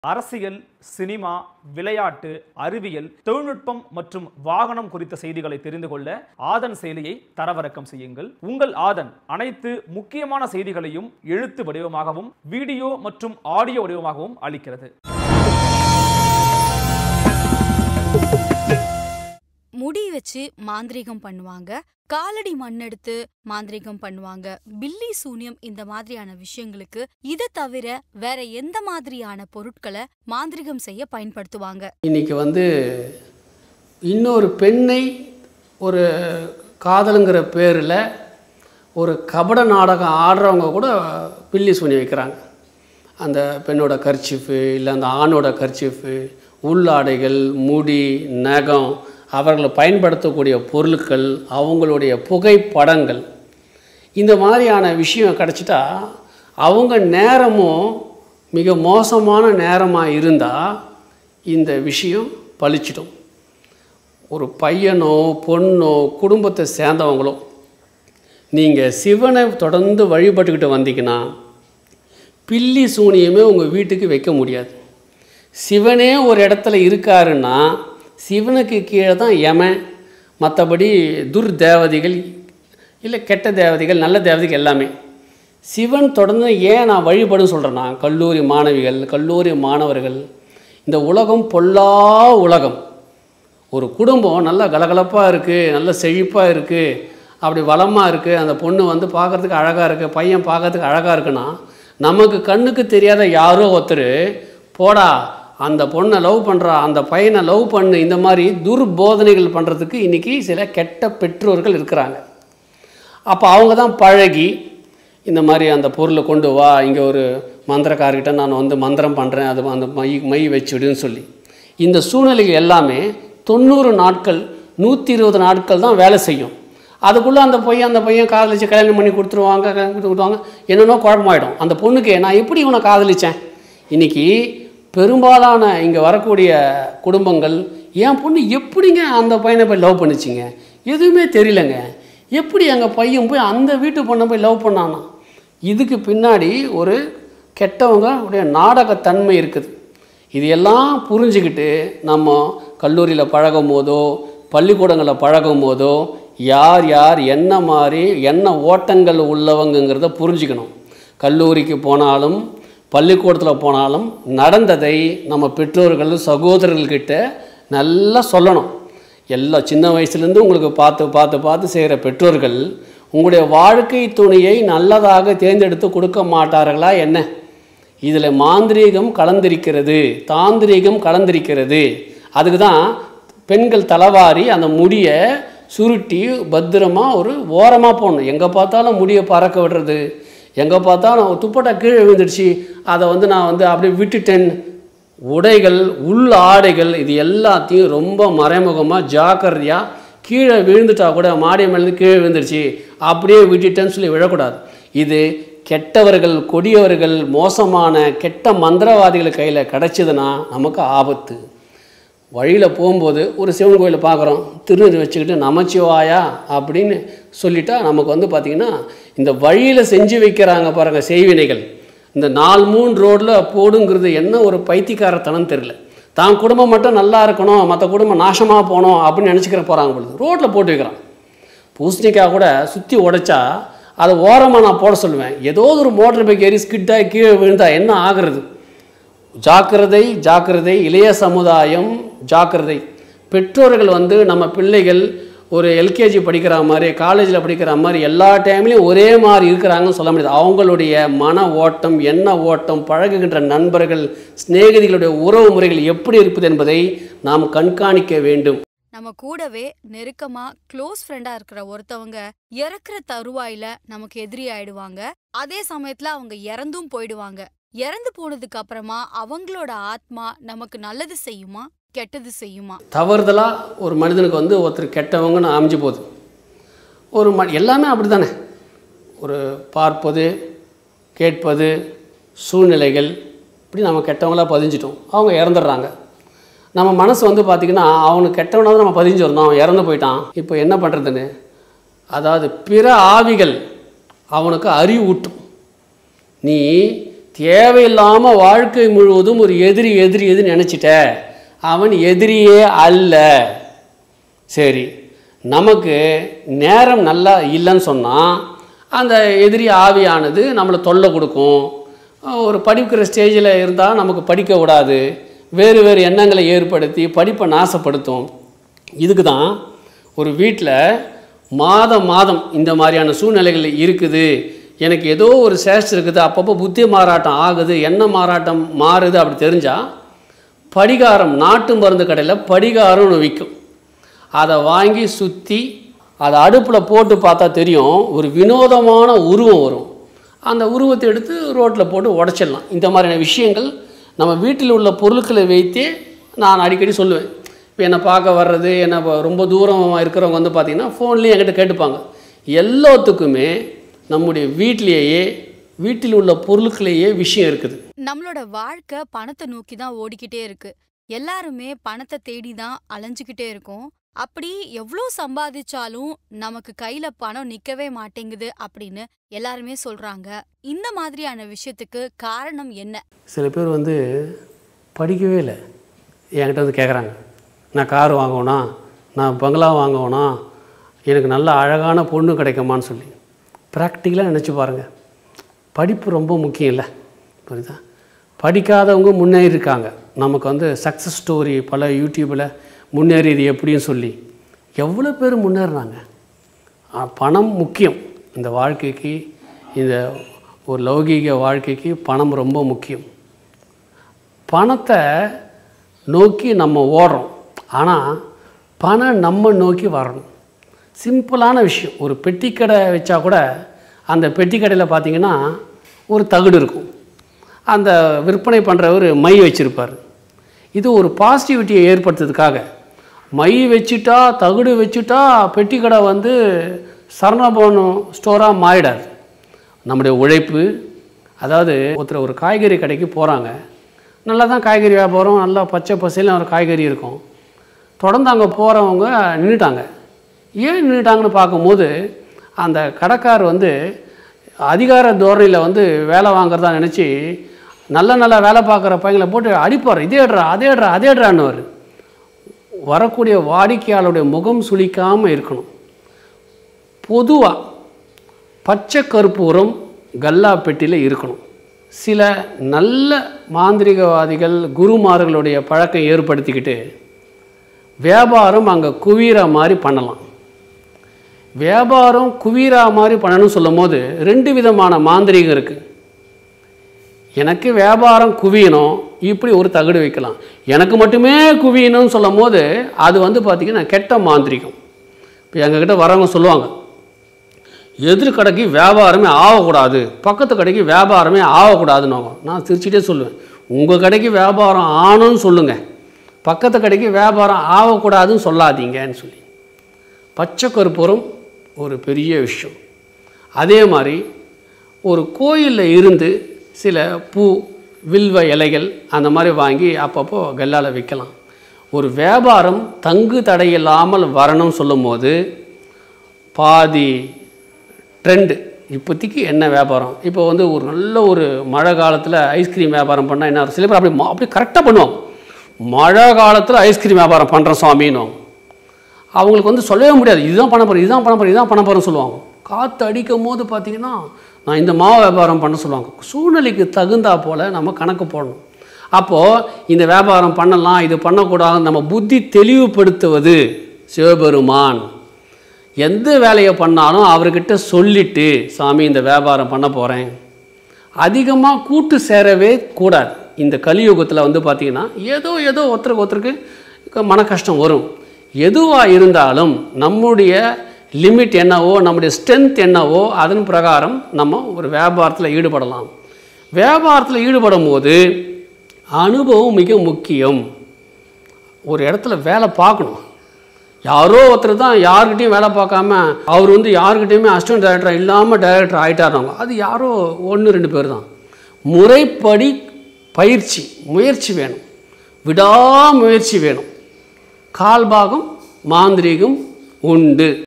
அரசியல் சினிமா விளையாட்டு அறிவியல் தொழில்நுட்பம் மற்றும் வாகனம் குறித்த செய்திகளை தெரிந்து கொள்ள ஆதன் செயலியை தரவிறக்கம் செய்யுங்கள் உங்கள் ஆதன் அனைத்து முக்கியமான செய்திகளையும் எழுத்து வடிவமாகவும் வீடியோ மற்றும் ஆடியோ வடிவமாகவும் அளிக்கிறது முடி வச்சு மாந்திரீகம் பண்ணுவாங்க காலடி மண்ணெடுத்து மாந்திரீகம் பண்ணுவாங்க பில்லி சூனியம் இந்த மாதிரியான விஷயங்களுக்கு இதை தவிர வேற எந்த மாதிரியான பொருட்களை மாந்திரீகம் செய்ய பயன்படுத்துவாங்க இன்னைக்கு வந்து இன்னொரு பெண்ணை ஒரு காதலுங்கிற பேரில் ஒரு கபட நாடகம் ஆடுறவங்க கூட பில்லி சூனி வைக்கிறாங்க அந்த பெண்ணோட கர்ச்சிஃபு இல்லை அந்த ஆணோட கர்ச்சிஃபு உள்ளாடைகள் முடி நகம் அவர்கள் பயன்படுத்தக்கூடிய பொருட்கள் அவங்களுடைய புகைப்படங்கள் இந்த மாதிரியான விஷயம் கிடச்சிட்டா அவங்க நேரமும் மிக மோசமான நேரமாக இருந்தால் இந்த விஷயம் பளிச்சிடும் ஒரு பையனோ பொண்ணோ குடும்பத்தை சேர்ந்தவங்களோ நீங்கள் சிவனை தொடர்ந்து வழிபட்டுக்கிட்டு வந்தீங்கன்னா பில்லி சூனியமே உங்கள் வீட்டுக்கு வைக்க முடியாது சிவனே ஒரு இடத்துல இருக்காருன்னா சிவனுக்கு கீழே தான் யமன் மற்றபடி துர் தேவதைகள் இல்லை கெட்ட தேவதைகள் நல்ல தேவதைகள் எல்லாமே சிவன் தொடர்ந்து ஏன் நான் வழிபடும் சொல்கிறேன்னா கல்லூரி மாணவிகள் கல்லூரி மாணவர்கள் இந்த உலகம் பொல்லா உலகம் ஒரு குடும்பம் நல்லா கலகலப்பாக இருக்குது நல்ல செழிப்பாக இருக்குது அப்படி வளமாக இருக்குது அந்த பொண்ணு வந்து பார்க்கறதுக்கு அழகாக இருக்குது பையன் பார்க்கறதுக்கு அழகாக இருக்குன்னா நமக்கு கண்ணுக்கு தெரியாத யாரோ ஒருத்தர் போடா அந்த பொண்ணை லவ் பண்ணுறா அந்த பையனை லவ் பண்ணு இந்த மாதிரி துர்போதனைகள் பண்ணுறதுக்கு இன்றைக்கி சில கெட்ட பெற்றோர்கள் இருக்கிறாங்க அப்போ அவங்க தான் பழகி இந்த மாதிரி அந்த பொருளை கொண்டு வா இங்கே ஒரு மந்திரக்காரர்கிட்ட நான் வந்து மந்திரம் பண்ணுறேன் அது அந்த மை மை வச்சுடுன்னு சொல்லி இந்த சூழ்நிலைகள் எல்லாமே தொண்ணூறு நாட்கள் நூற்றி இருபது நாட்கள் தான் வேலை செய்யும் அதுக்குள்ளே அந்த பையன் அந்த பையன் காதலிச்சு கல்யாணம் பண்ணி கொடுத்துருவாங்க கல்யாணம் பண்ணி கொடுத்துருவாங்க என்னென்னோ குழப்பமாயிடும் அந்த பொண்ணுக்கு நான் எப்படி இவனை காதலிச்சேன் இன்றைக்கி பெரும்பாலான இங்கே வரக்கூடிய குடும்பங்கள் என் பொண்ணு எப்படிங்க அந்த பையனை போய் லவ் பண்ணிச்சிங்க எதுவுமே தெரியலங்க எப்படி எங்கள் பையன் போய் அந்த வீட்டு பொண்ணை போய் லவ் பண்ணானா இதுக்கு பின்னாடி ஒரு கெட்டவங்க உடைய நாடகத்தன்மை இருக்குது இது எல்லாம் புரிஞ்சுக்கிட்டு நம்ம கல்லூரியில் பழகும் போதோ பள்ளிக்கூடங்களில் பழகும் போதோ யார் யார் என்ன மாதிரி என்ன ஓட்டங்கள் உள்ளவங்கங்கிறத புரிஞ்சுக்கணும் கல்லூரிக்கு போனாலும் பள்ளிக்கூடத்தில் போனாலும் நடந்ததை நம்ம பெற்றோர்கள் சகோதரர்கள்கிட்ட நல்லா சொல்லணும் எல்லா சின்ன வயசுலேருந்து உங்களுக்கு பார்த்து பார்த்து பார்த்து செய்கிற பெற்றோர்கள் உங்களுடைய வாழ்க்கை துணையை நல்லதாக தேர்ந்தெடுத்து கொடுக்க மாட்டார்களா என்ன இதில் மாந்திரீகம் கலந்திருக்கிறது தாந்திரீகம் கலந்திருக்கிறது அதுக்கு தான் பெண்கள் தலைவாரி அந்த முடியை சுருட்டி பத்திரமா ஒரு ஓரமாக போடணும் எங்கே பார்த்தாலும் முடியை பறக்க விடுறது எங்கே பார்த்தாலும் துப்பட்டா கீழே விழுந்துடுச்சு அதை வந்து நான் வந்து அப்படியே விட்டுட்டேன் உடைகள் உள் ஆடைகள் இது எல்லாத்தையும் ரொம்ப மறைமுகமாக ஜாக்கிரதையாக கீழே விழுந்துட்டா கூட மாடி மேலேருந்து கீழே விழுந்துடுச்சு அப்படியே விட்டுட்டேன்னு சொல்லி விழக்கூடாது இது கெட்டவர்கள் கொடியவர்கள் மோசமான கெட்ட மந்திரவாதிகள் கையில் கிடச்சிதுன்னா நமக்கு ஆபத்து வழியில் போகும்போது ஒரு சிவன் கோயிலை பார்க்குறோம் திருநீர் வச்சுக்கிட்டு நமச்சிவாயா அப்படின்னு சொல்லிட்டா நமக்கு வந்து பார்த்திங்கன்னா இந்த வழியில் செஞ்சு வைக்கிறாங்க பாருங்கள் செய்வினைகள் இந்த நாலு மூணு ரோட்டில் போடுங்கிறது என்ன ஒரு பைத்தியக்காரத்தனம் தெரில தான் குடும்பம் மட்டும் நல்லா இருக்கணும் மற்ற குடும்பம் நாசமாக போகணும் அப்படின்னு நினச்சிக்கிற போகிறாங்க பொழுது ரோட்டில் போட்டு வைக்கிறான் பூசணிக்காய் கூட சுற்றி உடைச்சா அதை ஓரமாக நான் போட சொல்லுவேன் ஏதோ ஒரு மோட்டர் பைக் ஏறி ஸ்கிட்டாகி கீழே விழுந்தா என்ன ஆகுறது ஜாக்கிரதை ஜாக்கிரதை இளைய சமுதாயம் ஜாக்கிரதை பெற்றோர்கள் வந்து நம்ம பிள்ளைகள் ஒரு எல்கேஜி படிக்கிற மாதிரி காலேஜில் படிக்கிற மாதிரி எல்லா டைம்லேயும் ஒரே மாதிரி இருக்கிறாங்கன்னு சொல்ல முடியாது அவங்களுடைய மன ஓட்டம் எண்ண ஓட்டம் பழகுகின்ற நண்பர்கள் சிநேகிதிகளுடைய உறவு முறைகள் எப்படி இருப்பது என்பதை நாம் கண்காணிக்க வேண்டும் நம்ம கூடவே நெருக்கமா க்ளோஸ் ஃப்ரெண்டா இருக்கிற ஒருத்தவங்க இறக்குற தருவாயில நமக்கு எதிரி ஆயிடுவாங்க அதே சமயத்துல அவங்க இறந்தும் போயிடுவாங்க இறந்து போனதுக்கு அப்புறமா அவங்களோட ஆத்மா நமக்கு நல்லது செய்யுமா கெட்டது செய்யுமா தவறுதலாக ஒரு மனிதனுக்கு வந்து ஒருத்தர் கெட்டவங்கன்னு அமைஞ்சு போகுது ஒரு ம எல்லாமே அப்படி தானே ஒரு பார்ப்பது கேட்பது சூழ்நிலைகள் இப்படி நம்ம கெட்டவங்களாக பதிஞ்சிட்டோம் அவங்க இறந்துடுறாங்க நம்ம மனசு வந்து பார்த்திங்கன்னா அவனுக்கு கெட்டவனாக தான் நம்ம பதிஞ்சு இருந்தோம் அவன் இறந்து போயிட்டான் இப்போ என்ன பண்ணுறதுன்னு அதாவது பிற ஆவிகள் அவனுக்கு அறிவூட்டும் நீ தேவையில்லாமல் வாழ்க்கை முழுவதும் ஒரு எதிரி எதிரி எதிரி நினச்சிட்ட அவன் எதிரியே அல்ல சரி நமக்கு நேரம் நல்லா இல்லைன்னு சொன்னால் அந்த எதிரி ஆவியானது நம்மளை தொல்லை கொடுக்கும் ஒரு படிக்கிற ஸ்டேஜில் இருந்தால் நமக்கு படிக்க விடாது வேறு வேறு எண்ணங்களை ஏற்படுத்தி படிப்பை நாசப்படுத்தும் இதுக்கு தான் ஒரு வீட்டில் மாதம் மாதம் இந்த மாதிரியான சூழ்நிலைகள் இருக்குது எனக்கு ஏதோ ஒரு சேஷ்டம் இருக்குது அப்பப்போ புத்தி மாறாட்டம் ஆகுது என்ன மாறாட்டம் மாறுது அப்படி தெரிஞ்சால் படிகாரம் நாட்டு மருந்து கடையில் படிகாரம்னு விற்கும் அதை வாங்கி சுற்றி அதை அடுப்பில் போட்டு பார்த்தா தெரியும் ஒரு வினோதமான உருவம் வரும் அந்த உருவத்தை எடுத்து ரோட்டில் போட்டு உடச்சிடலாம் இந்த மாதிரியான விஷயங்கள் நம்ம வீட்டில் உள்ள பொருட்களை வைத்தே நான் அடிக்கடி சொல்லுவேன் இப்போ என்னை பார்க்க வர்றது என்னை இப்போ ரொம்ப தூரம் இருக்கிறவங்க வந்து பார்த்திங்கன்னா ஃபோன்லேயே என்கிட்ட கேட்டுப்பாங்க எல்லாத்துக்குமே நம்முடைய வீட்டிலேயே வீட்டில் உள்ள பொருட்களையே விஷயம் இருக்குது நம்மளோட வாழ்க்கை பணத்தை நோக்கி தான் ஓடிக்கிட்டே இருக்கு எல்லாருமே பணத்தை தேடி தான் அலைஞ்சுக்கிட்டே இருக்கோம் அப்படி எவ்வளோ சம்பாதிச்சாலும் நமக்கு கையில பணம் நிக்கவே மாட்டேங்குது அப்படின்னு எல்லாருமே சொல்றாங்க இந்த மாதிரியான விஷயத்துக்கு காரணம் என்ன சில பேர் வந்து படிக்கவே இல்லை என்கிட்ட வந்து கேட்குறாங்க நான் கார் வாங்கணும் நான் பங்களா வாங்கணும் எனக்கு நல்ல அழகான பொண்ணு கிடைக்குமான்னு சொல்லி ப்ராக்டிக்கலாக நினச்சி பாருங்கள் படிப்பு ரொம்ப முக்கியம் இல்லை புரியுதா படிக்காதவங்க முன்னேறி இருக்காங்க நமக்கு வந்து சக்ஸஸ் ஸ்டோரி பல யூடியூப்பில் முன்னேறியது எப்படின்னு சொல்லி எவ்வளோ பேர் முன்னேறினாங்க ஆ, பணம் முக்கியம் இந்த வாழ்க்கைக்கு இந்த ஒரு லௌகீக வாழ்க்கைக்கு பணம் ரொம்ப முக்கியம் பணத்தை நோக்கி நம்ம ஓடுறோம் ஆனால் பணம் நம்ம நோக்கி வரணும் சிம்பிளான விஷயம் ஒரு பெட்டிக்கடை வச்சா கூட அந்த பெட்டிக்கடையில் பார்த்தீங்கன்னா ஒரு தகுடு இருக்கும் அந்த விற்பனை பண்ணுறவர் மை வச்சுருப்பார் இது ஒரு பாசிட்டிவிட்டியை ஏற்படுத்துறதுக்காக மை வச்சுட்டா தகுடு வச்சுட்டா பெட்டிக்கடை வந்து சரணபவனம் ஸ்டோராக மாறிடாது நம்முடைய உழைப்பு அதாவது ஒருத்தர் ஒரு காய்கறி கடைக்கு போகிறாங்க நல்லா தான் காய்கறி வியாபாரம் நல்லா பச்சை பசையில் ஒரு காய்கறி இருக்கும் தொடர்ந்து அங்கே போகிறவங்க நின்றுட்டாங்க ஏன் நின்றுட்டாங்கன்னு பார்க்கும்போது அந்த கடைக்கார் வந்து அதிகார தோரணையில் வந்து வேலை வாங்குறதா நினச்சி நல்ல நல்ல வேலை பார்க்குற பையங்களை போட்டு அடிப்பார் இதே எடுறா அதே எடுறா அதே எடுறான்னுவார் வரக்கூடிய வாடிக்கையாளருடைய முகம் சுளிக்காமல் இருக்கணும் பொதுவாக பச்சை கற்பூரம் கல்லா பெட்டியில் இருக்கணும் சில நல்ல மாந்திரிகவாதிகள் குருமார்களுடைய பழக்கம் ஏற்படுத்திக்கிட்டு வியாபாரம் அங்கே குவீரா மாதிரி பண்ணலாம் வியாபாரம் குவீரா மாதிரி பண்ணணும்னு சொல்லும் போது ரெண்டு விதமான மாந்திரிகம் இருக்குது எனக்கு வியாபாரம் குவியணும் இப்படி ஒரு தகடு வைக்கலாம் எனக்கு மட்டுமே குவியணும்னு சொல்லும் போது அது வந்து பார்த்திங்கன்னா கெட்ட மாந்திரிகம் இப்போ எங்ககிட்ட வரவங்க சொல்லுவாங்க எதிர் கடைக்கு வியாபாரமே ஆகக்கூடாது பக்கத்து கடைக்கு வியாபாரமே ஆகக்கூடாதுன்னு நான் சிரிச்சிட்டே சொல்லுவேன் உங்கள் கடைக்கு வியாபாரம் ஆணும்னு சொல்லுங்கள் பக்கத்து கடைக்கு வியாபாரம் ஆகக்கூடாதுன்னு சொல்லாதீங்கன்னு சொல்லி பச்சை கற்பூரம் ஒரு பெரிய விஷயம் அதே மாதிரி ஒரு கோயிலில் இருந்து சில பூ வில்வ இலைகள் அந்த மாதிரி வாங்கி அப்பப்போ கல்லால் விற்கலாம் ஒரு வியாபாரம் தங்கு தடையில்லாமல் வரணும்னு சொல்லும்போது பாதி ட்ரெண்டு இப்போதைக்கு என்ன வியாபாரம் இப்போ வந்து ஒரு நல்ல ஒரு மழை காலத்தில் ஐஸ்கிரீம் வியாபாரம் பண்ணால் என்ன ஆகும்? சில பேர் அப்படி மா- அப்படி கரெக்டாக பண்ணுவாங்க மழை காலத்தில் ஐஸ்கிரீம் வியாபாரம் பண்ணுறேன் சுவாமின்னு அவங்களுக்கு வந்து சொல்லவே முடியாது இதுதான் பண்ண போகிறேன் இதுதான் பண்ண போகிறேன் இதுதான் பண்ண போகிறேன்னு சொல்லுவாங்க காற்று அடிக்கும் போது பார்த்தீங்கன்னா நான் இந்த மாவு வியாபாரம் பண்ண சொல்லுவாங்க சூழ்நிலைக்கு தகுந்தா போல் நம்ம கணக்கு போடணும் அப்போது இந்த வியாபாரம் பண்ணலாம் இது பண்ணக்கூடாது நம்ம புத்தி தெளிவுபடுத்துவது சிவபெருமான் எந்த வேலையை பண்ணாலும் அவர்கிட்ட சொல்லிட்டு சாமி இந்த வியாபாரம் பண்ண போகிறேன் அதிகமாக கூட்டு சேரவே கூடாது இந்த கலியுகத்தில் வந்து பார்த்திங்கன்னா ஏதோ ஏதோ ஒருத்தருக்கு ஒருத்தருக்கு மன கஷ்டம் வரும் எதுவாக இருந்தாலும் நம்முடைய லிமிட் என்னவோ நம்முடைய ஸ்ட்ரென்த் என்னவோ அதன் பிரகாரம் நம்ம ஒரு வியாபாரத்தில் ஈடுபடலாம் வியாபாரத்தில் ஈடுபடும் போது அனுபவம் மிக முக்கியம் ஒரு இடத்துல வேலை பார்க்கணும் யாரோ ஒருத்தர் தான் யாருக்கிட்டையும் வேலை பார்க்காம அவர் வந்து யாருக்கிட்டையுமே அசிஸ்டன்ட் டைரக்டர் இல்லாமல் டைரக்டர் ஆகிட்டாருங்க அது யாரோ ஒன்று ரெண்டு பேர் தான் முறைப்படி பயிற்சி முயற்சி வேணும் விடாமுயற்சி வேணும் கால்பாகம் மாந்திரீகம் உண்டு